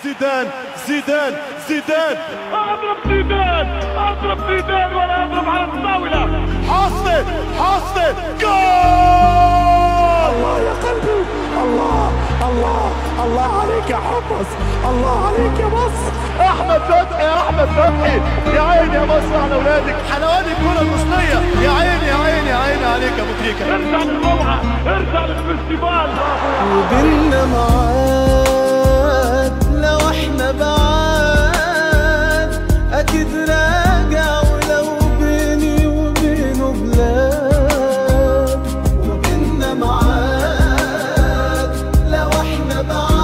زيدان زيدان زيدان اضرب زيدان اضرب زيدان ولا اضرب على الطاوله حاصل حاصل جول الله يا قلبي الله الله الله عليك يا حمص الله عليك يا مصر احمد فتحي يا احمد فتحي يا عيني يا مصر على اولادك حلوات الكره المصريه يا عيني يا عيني يا عيني عليك يا ابو تريكه ارجع للروعه ارجع للفستيفال وبيننا معاد لو احنا بعاد اكيد راجع ولو بيني وبينه بلاد وبيننا معاد لو احنا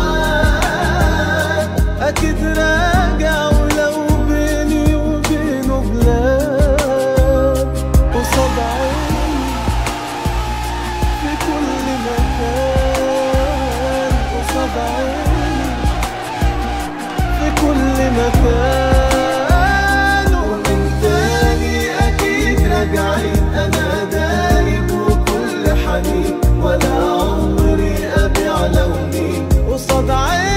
بعاد اكيد راجع ولو بيني وبينه بلاد قصاد عيني في كل مكان قصاد عيني في كل مكان ومن تاني أكيد راجعين أنا دايب وكل حنين ولا عمري أبيع لوني قصاد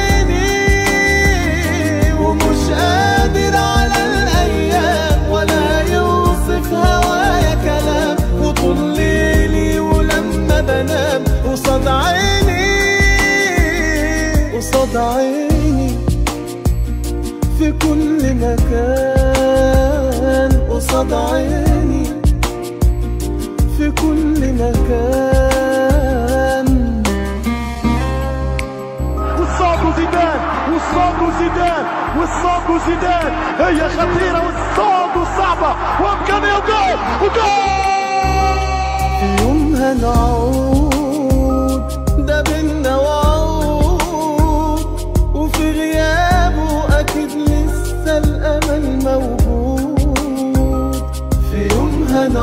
عيني ومش قادر على الأيام ولا يوصف هوايا كلام وطول ليلي ولما بنام قصاد عيني قصاد عيني في كل مكان قصاد عيني في كل مكان وصابوا زيدان وصابوا زيدان وصابوا زيدان هي خطيره وصابوا صعبه وامكانيه وجول وجول في يوم هنعود ده بينا وعود وفي غيابه أكيد لسه الأمل موجود في يوم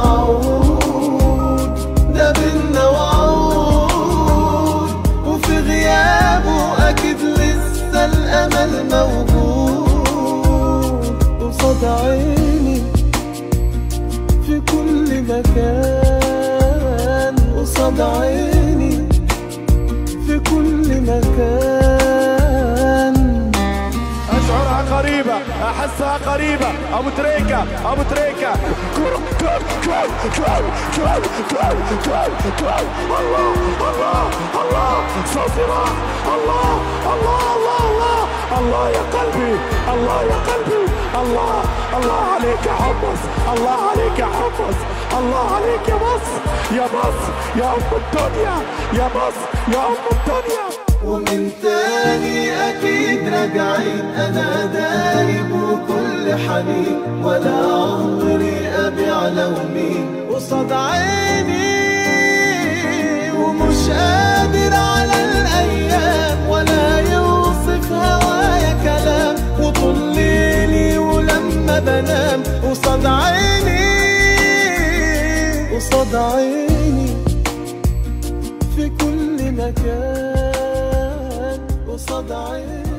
هنعود ده بينا وعود وفي غيابه أكيد لسه الأمل موجود قصاد عيني في كل مكان قصاد عيني في كل مكان اشعرها قريبه احسها قريبه ابو تريكه ابو تريكه كرة جول جول جول جول جول جول جول الله الله الله صافرة الله الله الله الله الله يا قلبي الله يا قلبي الله الله عليك يا حمص الله عليك يا حمص الله عليك يا مصر يا مصر يا ام الدنيا يا مصر يا ام الدنيا ومن تاني أكيد راجعين أنا دايب وكل حنين ولا عمري أبيع لومين قصاد عيني ومش قادر على الأيام ولا يوصف هوايا كلام وطول ليلي ولما بنام قصاد عيني قصاد عيني في كل مكان قصاد عيني